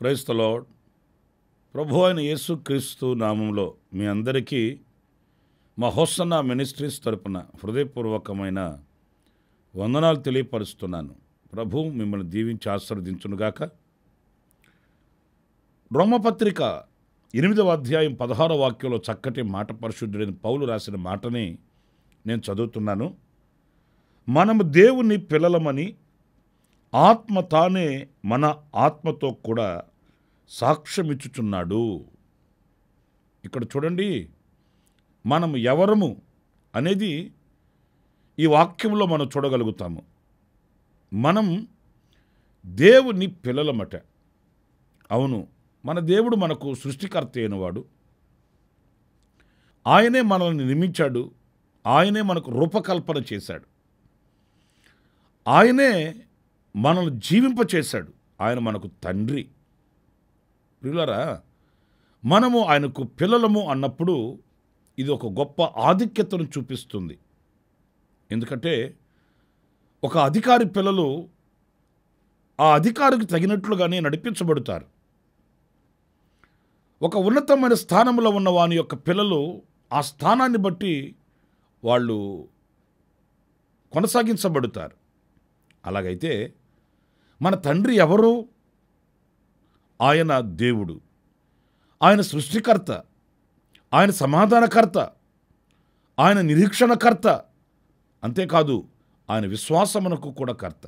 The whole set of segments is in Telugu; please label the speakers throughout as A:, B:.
A: క్రైస్తలో ప్రభు అయిన యేసుక్రీస్తు నామంలో మీ అందరికీ మా హోసన్న మినిస్ట్రీస్ తరపున హృదయపూర్వకమైన వందనాలు తెలియపరుస్తున్నాను ప్రభు మిమ్మల్ని దీవించి ఆశీర్వదించునుగాక రోమపత్రిక ఎనిమిదవ అధ్యాయం పదహారవ వాక్యంలో చక్కటి మాట పరిశుద్ధుడైన పౌలు రాసిన మాటని నేను చదువుతున్నాను మనము దేవుని పిల్లలమని ఆత్మ తానే మన ఆత్మతో కూడా సాక్ష్యమిచ్చుచున్నాడు ఇక్కడ చూడండి మనం ఎవరము అనేది ఈ వాక్యంలో మనం చూడగలుగుతాము మనం దేవుని పిల్లలమట అవును మన దేవుడు మనకు సృష్టికర్త అయినవాడు ఆయనే మనల్ని నిర్మించాడు ఆయనే మనకు రూపకల్పన చేశాడు ఆయనే మనల్ని జీవింపచేశాడు ఆయన మనకు తండ్రి ప్రియులరా మనము ఆయనకు పిల్లలము అన్నప్పుడు ఇది ఒక గొప్ప ఆధిక్యతను చూపిస్తుంది ఎందుకంటే ఒక అధికారి పిల్లలు ఆ అధికారికి తగినట్లుగానే నడిపించబడతారు ఒక ఉన్నతమైన స్థానంలో ఉన్న వాని యొక్క పిల్లలు ఆ స్థానాన్ని బట్టి వాళ్ళు కొనసాగించబడతారు అలాగైతే మన తండ్రి ఎవరు ఆయన దేవుడు ఆయన సృష్టికర్త ఆయన సమాధానకర్త ఆయన నిరీక్షణకర్త అంతేకాదు ఆయన విశ్వాసమునకు కూడా కర్త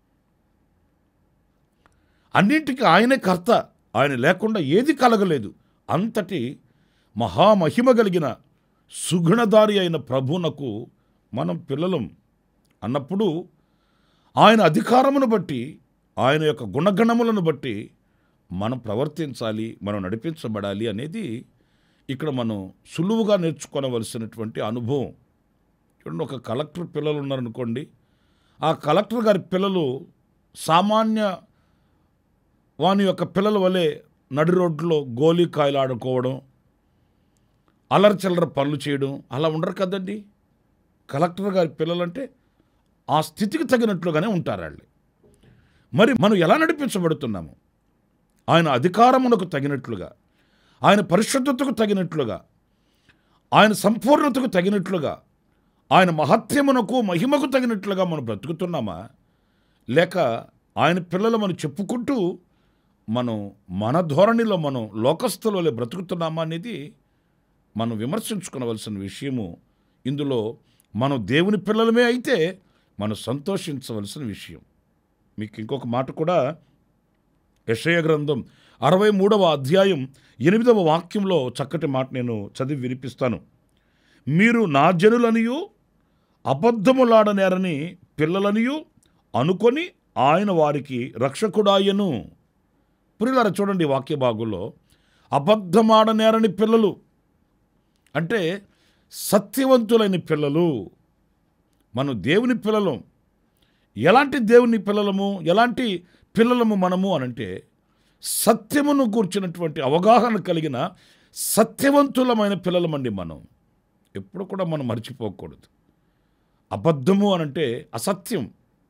A: అన్నింటికి ఆయనే కర్త ఆయన లేకుండా ఏది కలగలేదు అంతటి మహామహిమ కలిగిన సుగుణదారి అయిన ప్రభునకు మనం పిల్లలం అన్నప్పుడు ఆయన అధికారమును బట్టి ఆయన యొక్క గుణగణములను బట్టి మనం ప్రవర్తించాలి మనం నడిపించబడాలి అనేది ఇక్కడ మనం సులువుగా నేర్చుకోవలసినటువంటి అనుభవం చూడండి ఒక కలెక్టర్ పిల్లలు ఉన్నారనుకోండి ఆ కలెక్టర్ గారి పిల్లలు సామాన్య వాని యొక్క పిల్లల వలె నడి రోడ్లో గోలీకాయలు ఆడుకోవడం అల్లరి చిల్లర పనులు చేయడం అలా ఉండరు కదండి కలెక్టర్ గారి పిల్లలంటే ఆ స్థితికి తగినట్లుగానే ఉంటారు వాళ్ళు మరి మనం ఎలా నడిపించబడుతున్నాము ఆయన అధికారమునకు తగినట్లుగా ఆయన పరిశుద్ధతకు తగినట్లుగా ఆయన సంపూర్ణతకు తగినట్లుగా ఆయన మహత్యమునకు మహిమకు తగినట్లుగా మనం బ్రతుకుతున్నామా లేక ఆయన పిల్లలు మనం చెప్పుకుంటూ మనం మన ధోరణిలో మనం లోకస్తులలో బ్రతుకుతున్నామా అనేది మనం విమర్శించుకోవలసిన విషయము ఇందులో మనం దేవుని పిల్లలమే అయితే మనం సంతోషించవలసిన విషయం మీకు ఇంకొక మాట కూడా యషయ గ్రంథం అరవై మూడవ అధ్యాయం ఎనిమిదవ వాక్యంలో చక్కటి మాట నేను చదివి వినిపిస్తాను మీరు నా జనులనియు అబద్ధములాడనేరని పిల్లలనియు అనుకొని ఆయన వారికి రక్షకుడాయను పురిలార చూడండి ఈ వాక్య భాగంలో అబద్ధమాడనేరని పిల్లలు అంటే సత్యవంతులైన పిల్లలు మనం దేవుని పిల్లలం ఎలాంటి దేవుని పిల్లలము ఎలాంటి పిల్లలము మనము అనంటే సత్యమును కూర్చున్నటువంటి అవగాహన కలిగిన సత్యవంతులమైన పిల్లలమండి మనం ఎప్పుడు కూడా మనం మర్చిపోకూడదు అబద్ధము అనంటే అసత్యం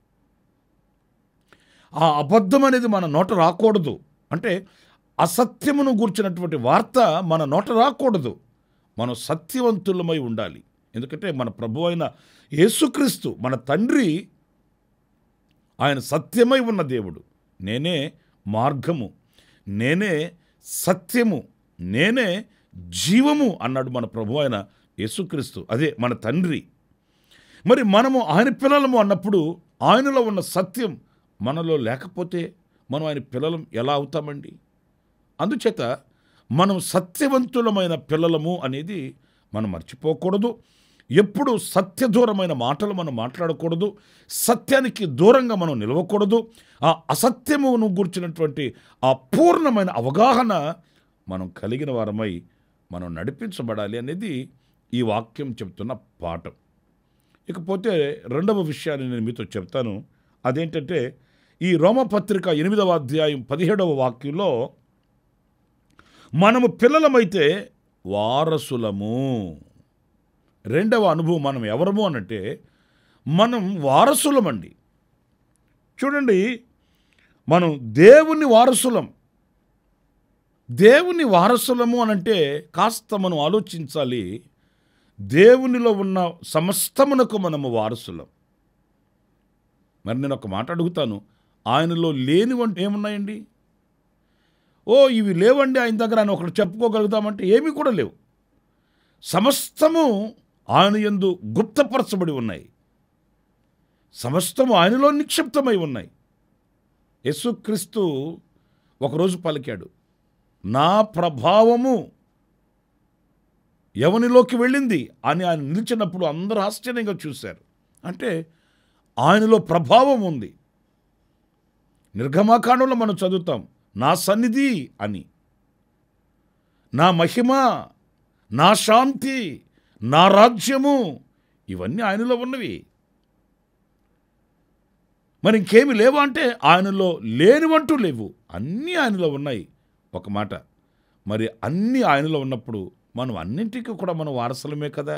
A: ఆ అబద్ధం అనేది మన నోట రాకూడదు అంటే అసత్యమును గూర్చినటువంటి వార్త మన నోట రాకూడదు మనం సత్యవంతులమై ఉండాలి ఎందుకంటే మన ప్రభు అయిన యేసుక్రీస్తు మన తండ్రి ఆయన సత్యమై ఉన్న దేవుడు నేనే మార్గము నేనే సత్యము నేనే జీవము అన్నాడు మన ప్రభు అయిన యేసుక్రీస్తు అదే మన తండ్రి మరి మనము ఆయన పిల్లలము అన్నప్పుడు ఆయనలో ఉన్న సత్యం మనలో లేకపోతే మనం ఆయన పిల్లలం ఎలా అవుతామండి అందుచేత మనం సత్యవంతులమైన పిల్లలము అనేది మనం మర్చిపోకూడదు ఎప్పుడు సత్యదూరమైన మాటలు మనం మాట్లాడకూడదు సత్యానికి దూరంగా మనం నిలవకూడదు ఆ అసత్యమును గూర్చినటువంటి ఆ పూర్ణమైన అవగాహన మనం కలిగిన వారమై మనం నడిపించబడాలి అనేది ఈ వాక్యం చెప్తున్న పాఠం ఇకపోతే రెండవ విషయాన్ని నేను మీతో చెప్తాను అదేంటంటే ఈ రోమపత్రిక ఎనిమిదవ అధ్యాయం పదిహేడవ వాక్యంలో మనము పిల్లలమైతే వారసులము రెండవ అనుభవం మనం ఎవరము అనంటే మనం వారసులమండి చూడండి మనం దేవుని వారసులం దేవుని వారసులము అనంటే కాస్త మనం ఆలోచించాలి దేవునిలో ఉన్న సమస్తమునకు మనము వారసులం మరి నేను ఒక మాట అడుగుతాను ఆయనలో లేనివంటి ఏమున్నాయండి ఓ ఇవి లేవండి ఆయన దగ్గర ఆయన ఒకటి చెప్పుకోగలుగుతామంటే ఏమీ కూడా లేవు సమస్తము ఆయన యందు గుప్తపరచబడి ఉన్నాయి సమస్తము ఆయనలో నిక్షిప్తమై ఉన్నాయి యేసుక్రీస్తు ఒకరోజు పలికాడు నా ప్రభావము ఎవనిలోకి వెళ్ళింది అని ఆయన నిలిచినప్పుడు అందరూ ఆశ్చర్యంగా చూశారు అంటే ఆయనలో ప్రభావం ఉంది నిర్గమాకాండంలో మనం చదువుతాం నా సన్నిధి అని నా మహిమ నా శాంతి నా రాజ్యము ఇవన్నీ ఆయనలో ఉన్నవి మరి ఇంకేమి లేవా అంటే ఆయనలో లేనివంటూ లేవు అన్నీ ఆయనలో ఉన్నాయి ఒక మాట మరి అన్నీ ఆయనలో ఉన్నప్పుడు మనం అన్నింటికీ కూడా మనం వారసులమే కదా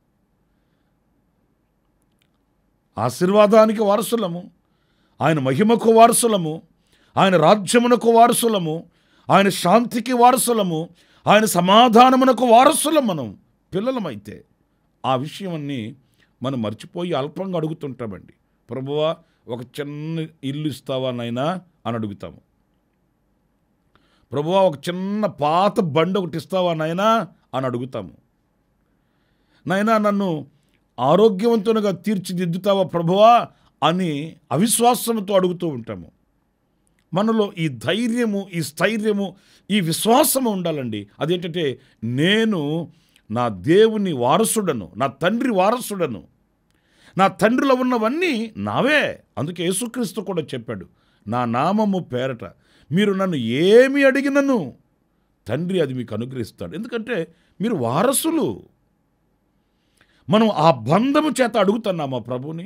A: ఆశీర్వాదానికి వారసులము ఆయన మహిమకు వారసులము ఆయన రాజ్యమునకు వారసులము ఆయన శాంతికి వారసులము ఆయన సమాధానమునకు వారసులం మనం పిల్లలమైతే ఆ విషయమన్నీ మనం మర్చిపోయి అల్పంగా అడుగుతుంటామండి ప్రభువా ఒక చిన్న ఇల్లు ఇస్తావా నైనా అని అడుగుతాము ప్రభువా ఒక చిన్న పాత బండి ఒకటి ఇస్తావా నాయనా అని అడుగుతాము నాయనా నన్ను ఆరోగ్యవంతునిగా తీర్చిదిద్దుతావా ప్రభువా అని అవిశ్వాసంతో అడుగుతూ ఉంటాము మనలో ఈ ధైర్యము ఈ స్థైర్యము ఈ విశ్వాసము ఉండాలండి అదేంటంటే నేను నా దేవుని వారసుడను నా తండ్రి వారసుడను నా తండ్రిలో ఉన్నవన్నీ నావే అందుకే యేసుక్రీస్తు కూడా చెప్పాడు నా నామము పేరట మీరు నన్ను ఏమి అడిగినను తండ్రి అది మీకు అనుగ్రహిస్తాడు ఎందుకంటే మీరు వారసులు మనం ఆ బంధము చేత అడుగుతున్నామా ప్రభుని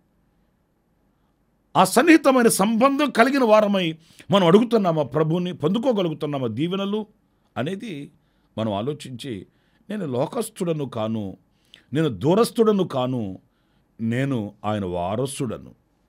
A: ఆ సన్నిహితమైన సంబంధం కలిగిన వారమై మనం అడుగుతున్నామా ప్రభుని పొందుకోగలుగుతున్నామా దీవెనలు అనేది మనం ఆలోచించి నేను లోకస్తుడను కాను నేను దూరస్తుడను కాను నేను ఆయన వారసుడను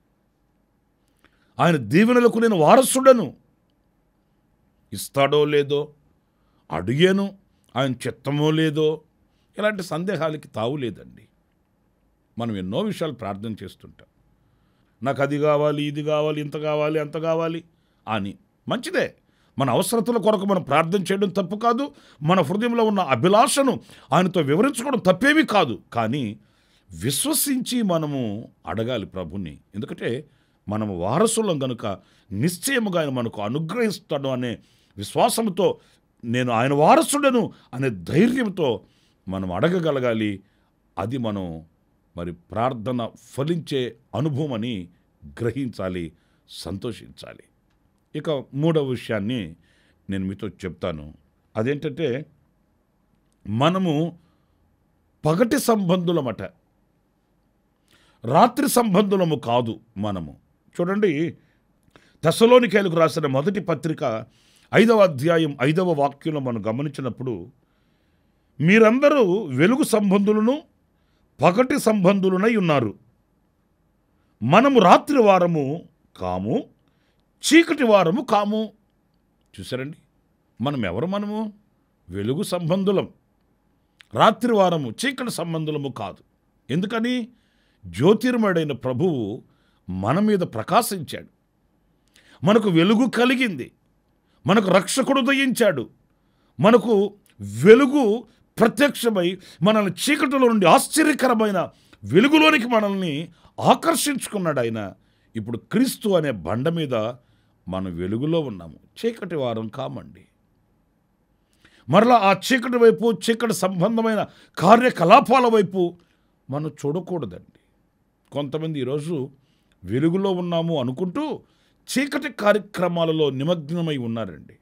A: ఆయన దీవెనలకు నేను వారసుడను ఇస్తాడో లేదో అడిగాను ఆయన చిత్తమో లేదో ఇలాంటి సందేహాలకి తావు లేదండి మనం ఎన్నో విషయాలు ప్రార్థన చేస్తుంటాం నాకు అది కావాలి ఇది కావాలి ఇంత కావాలి అంత కావాలి అని మంచిదే మన అవసరతల కొరకు మనం ప్రార్థన చేయడం తప్పు కాదు మన హృదయంలో ఉన్న అభిలాషను ఆయనతో వివరించుకోవడం తప్పేమీ కాదు కానీ విశ్వసించి మనము అడగాలి ప్రభుని ఎందుకంటే మనము వారసులం గనుక నిశ్చయముగా ఆయన మనకు అనుగ్రహిస్తాడు అనే విశ్వాసంతో నేను ఆయన వారసుడను అనే ధైర్యంతో మనం అడగగలగాలి అది మనం మరి ప్రార్థన ఫలించే అనుభవం అని గ్రహించాలి సంతోషించాలి ఇక మూడవ విషయాన్ని నేను మీతో చెప్తాను అదేంటంటే మనము పగటి సంబంధులమట రాత్రి సంబంధులము కాదు మనము చూడండి దశలోనికేలకు రాసిన మొదటి పత్రిక ఐదవ అధ్యాయం ఐదవ వాక్యంలో మనం గమనించినప్పుడు మీరందరూ వెలుగు సంబంధులను పగటి సంబంధులనై ఉన్నారు మనము రాత్రి వారము కాము చీకటి వారము కాము చూసారండి మనం ఎవరు మనము వెలుగు సంబంధులం రాత్రి వారము చీకటి సంబంధులము కాదు ఎందుకని జ్యోతిర్మయుడైన ప్రభువు మన మీద ప్రకాశించాడు మనకు వెలుగు కలిగింది మనకు రక్షకుడు దయించాడు మనకు వెలుగు ప్రత్యక్షమై మనల్ని చీకటిలో నుండి ఆశ్చర్యకరమైన వెలుగులోనికి మనల్ని ఆకర్షించుకున్నాడు ఆయన ఇప్పుడు క్రీస్తు అనే బండ మీద మనం వెలుగులో ఉన్నాము చీకటి వారం కామండి మరలా ఆ చీకటి వైపు చీకటి సంబంధమైన కార్యకలాపాల వైపు మనం చూడకూడదండి కొంతమంది ఈరోజు వెలుగులో ఉన్నాము అనుకుంటూ చీకటి కార్యక్రమాలలో నిమగ్నమై ఉన్నారండి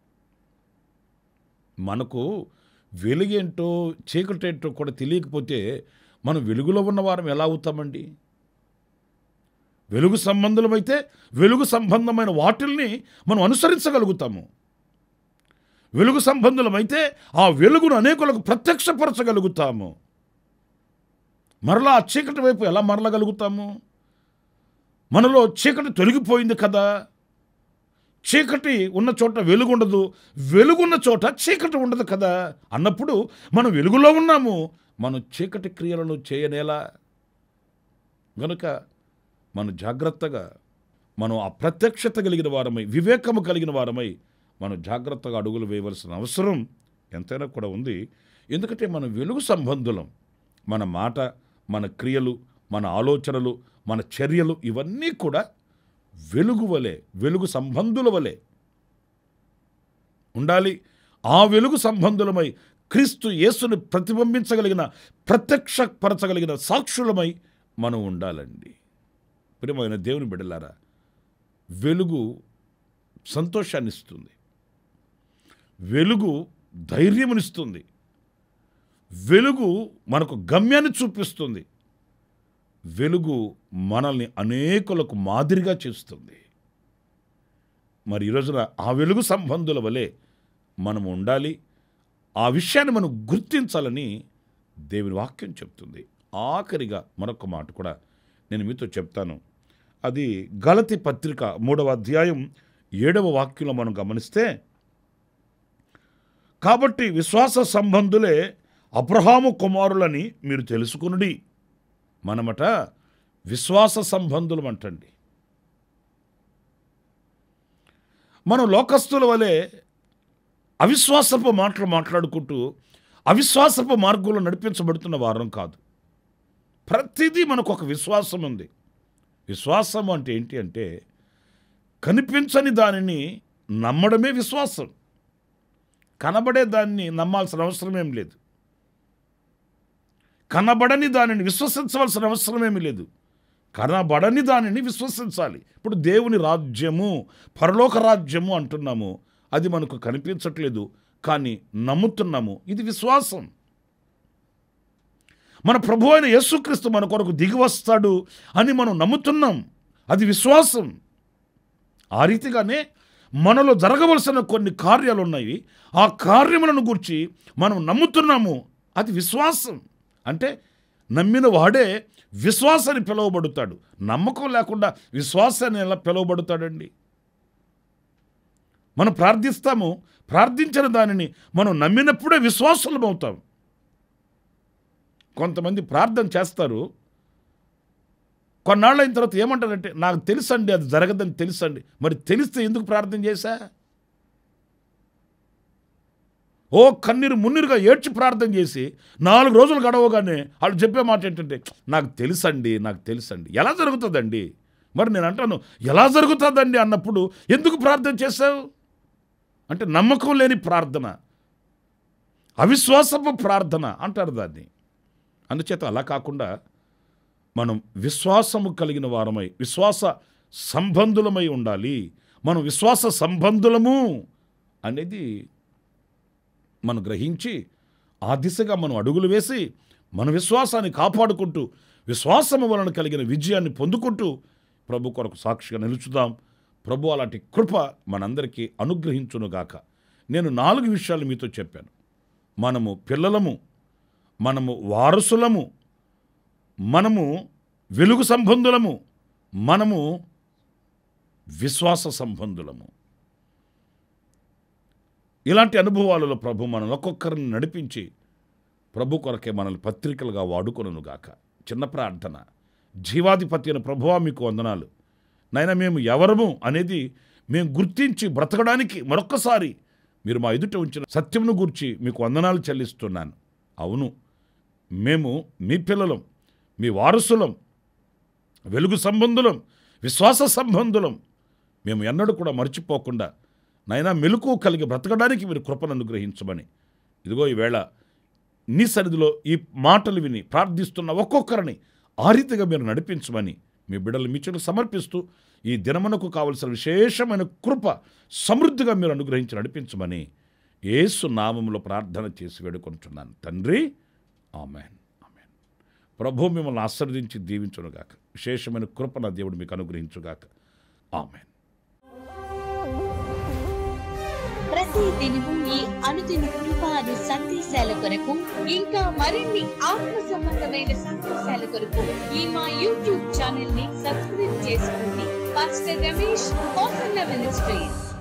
A: మనకు వెలుగేంటో చీకటేంటో కూడా తెలియకపోతే మనం వెలుగులో ఉన్న వారం ఎలా అవుతామండి వెలుగు సంబంధులమైతే వెలుగు సంబంధమైన వాటిల్ని మనం అనుసరించగలుగుతాము వెలుగు సంబంధులమైతే ఆ వెలుగును అనేకులకు ప్రత్యక్షపరచగలుగుతాము మరలా ఆ చీకటి వైపు ఎలా మరలగలుగుతాము మనలో చీకటి తొలగిపోయింది కదా చీకటి ఉన్న చోట వెలుగు ఉండదు వెలుగున్న చోట చీకటి ఉండదు కదా అన్నప్పుడు మనం వెలుగులో ఉన్నాము మనం చీకటి క్రియలను చేయనేలా గనుక మనం జాగ్రత్తగా మనం అప్రత్యక్షత కలిగిన వారమై వివేకము కలిగిన వారమై మనం జాగ్రత్తగా అడుగులు వేయవలసిన అవసరం ఎంతైనా కూడా ఉంది ఎందుకంటే మన వెలుగు సంబంధులం మన మాట మన క్రియలు మన ఆలోచనలు మన చర్యలు ఇవన్నీ కూడా వెలుగు వలె వెలుగు సంబంధుల వలె ఉండాలి ఆ వెలుగు సంబంధులమై క్రీస్తు యేసుని ప్రతిబింబించగలిగిన ప్రత్యక్షపరచగలిగిన సాక్షులమై మనం ఉండాలండి ప్రియమైన దేవుని బిడ్డలారా వెలుగు సంతోషాన్ని ఇస్తుంది వెలుగు ధైర్యమునిస్తుంది వెలుగు మనకు గమ్యాన్ని చూపిస్తుంది వెలుగు మనల్ని అనేకులకు మాదిరిగా చేస్తుంది మరి ఈ రోజున ఆ వెలుగు సంబంధుల వలె మనం ఉండాలి ఆ విషయాన్ని మనం గుర్తించాలని దేవుని వాక్యం చెప్తుంది ఆఖరిగా మరొక మాట కూడా నేను మీతో చెప్తాను అది గలతి పత్రిక మూడవ అధ్యాయం ఏడవ వాక్యంలో మనం గమనిస్తే కాబట్టి విశ్వాస సంబంధులే అబ్రహాము కుమారులని మీరు తెలుసుకునుడి మనమట విశ్వాస సంబంధులం అంటండి మనం లోకస్తుల వలె అవిశ్వాసపు మాటలు మాట్లాడుకుంటూ అవిశ్వాసపు మార్గంలో నడిపించబడుతున్న వారం కాదు ప్రతిదీ మనకు ఒక విశ్వాసం ఉంది విశ్వాసం అంటే ఏంటి అంటే కనిపించని దానిని నమ్మడమే విశ్వాసం కనబడే దాన్ని నమ్మాల్సిన అవసరం ఏం లేదు కనబడని దానిని విశ్వసించవలసిన అవసరం ఏమీ లేదు కనబడని దానిని విశ్వసించాలి ఇప్పుడు దేవుని రాజ్యము పరలోక రాజ్యము అంటున్నాము అది మనకు కనిపించట్లేదు కానీ నమ్ముతున్నాము ఇది విశ్వాసం మన ప్రభు అయిన యేసుక్రీస్తు మన కొరకు దిగి వస్తాడు అని మనం నమ్ముతున్నాం అది విశ్వాసం ఆ రీతిగానే మనలో జరగవలసిన కొన్ని కార్యాలు ఉన్నాయి ఆ కార్యములను గురించి మనం నమ్ముతున్నాము అది విశ్వాసం అంటే నమ్మిన వాడే విశ్వాసాన్ని పిలువబడుతాడు నమ్మకం లేకుండా విశ్వాసాన్ని ఎలా పిలువబడుతాడండి మనం ప్రార్థిస్తాము ప్రార్థించిన దానిని మనం నమ్మినప్పుడే విశ్వాసులం అవుతాం కొంతమంది ప్రార్థన చేస్తారు కొన్నాళ్ళు అయిన తర్వాత ఏమంటారంటే నాకు తెలుసండి అది జరగదని తెలుసండి మరి తెలిస్తే ఎందుకు ప్రార్థన చేశా ఓ కన్నీరు మున్నీరుగా ఏడ్చి ప్రార్థన చేసి నాలుగు రోజులు గడవగానే వాళ్ళు చెప్పే మాట ఏంటంటే నాకు తెలుసండి నాకు తెలుసండి ఎలా జరుగుతుందండి మరి నేను అంటాను ఎలా జరుగుతుందండి అన్నప్పుడు ఎందుకు ప్రార్థన చేశావు అంటే నమ్మకం లేని ప్రార్థన అవిశ్వాసపు ప్రార్థన అంటారు దాన్ని అందుచేత అలా కాకుండా మనం విశ్వాసము కలిగిన వారమై విశ్వాస సంబంధులమై ఉండాలి మనం విశ్వాస సంబంధులము అనేది మనం గ్రహించి ఆ దిశగా మనం అడుగులు వేసి మన విశ్వాసాన్ని కాపాడుకుంటూ విశ్వాసము వలన కలిగిన విజయాన్ని పొందుకుంటూ ప్రభు కొరకు సాక్షిగా నిలుచుదాం ప్రభు అలాంటి కృప మనందరికీ అనుగ్రహించునుగాక నేను నాలుగు విషయాలు మీతో చెప్పాను మనము పిల్లలము మనము వారసులము మనము వెలుగు సంబంధులము మనము విశ్వాస సంబంధులము ఇలాంటి అనుభవాలలో ప్రభు మనల్ని ఒక్కొక్కరిని నడిపించి ప్రభు కొరకే మనల్ని పత్రికలుగా వాడుకొనుగాక చిన్న ప్రార్థన జీవాధిపతి అయిన ప్రభువా మీకు వందనాలు నైనా మేము ఎవరము అనేది మేము గుర్తించి బ్రతకడానికి మరొక్కసారి మీరు మా ఎదుట ఉంచిన సత్యమును గూర్చి మీకు వందనాలు చెల్లిస్తున్నాను అవును మేము మీ పిల్లలం మీ వారసులం వెలుగు సంబంధులం విశ్వాస సంబంధులం మేము ఎన్నడూ కూడా మర్చిపోకుండా నైనా మెలకు కలిగి బ్రతకడానికి మీరు కృపను అనుగ్రహించమని ఇదిగో ఈవేళ నీ సన్నిధిలో ఈ మాటలు విని ప్రార్థిస్తున్న ఒక్కొక్కరిని ఆ రీతిగా మీరు నడిపించమని మీ బిడ్డలు మీ చెడు సమర్పిస్తూ ఈ దినమునకు కావలసిన విశేషమైన కృప సమృద్ధిగా మీరు అనుగ్రహించి నడిపించమని యేసు నామములో ప్రార్థన చేసి వేడుకుంటున్నాను తండ్రి ఆమెన్ ఆమెన్ ప్రభు మిమ్మల్ని ఆశీర్వదించి దీవించునుగాక విశేషమైన కృప నా దేవుడు మీకు అనుగ్రహించుగాక ఆమెన్
B: ప్రతి దినము ఈ అనుదిన కృపాను సందేశాల కొరకు ఇంకా మరిన్ని ఆత్మ సంబంధమైన సందేశాల కొరకు ఈ మా యూట్యూబ్ ఛానల్ ని సబ్స్క్రైబ్ చేసుకోండి పాస్టర్ రమేష్ కోసన్న మినిస్ట్రీస్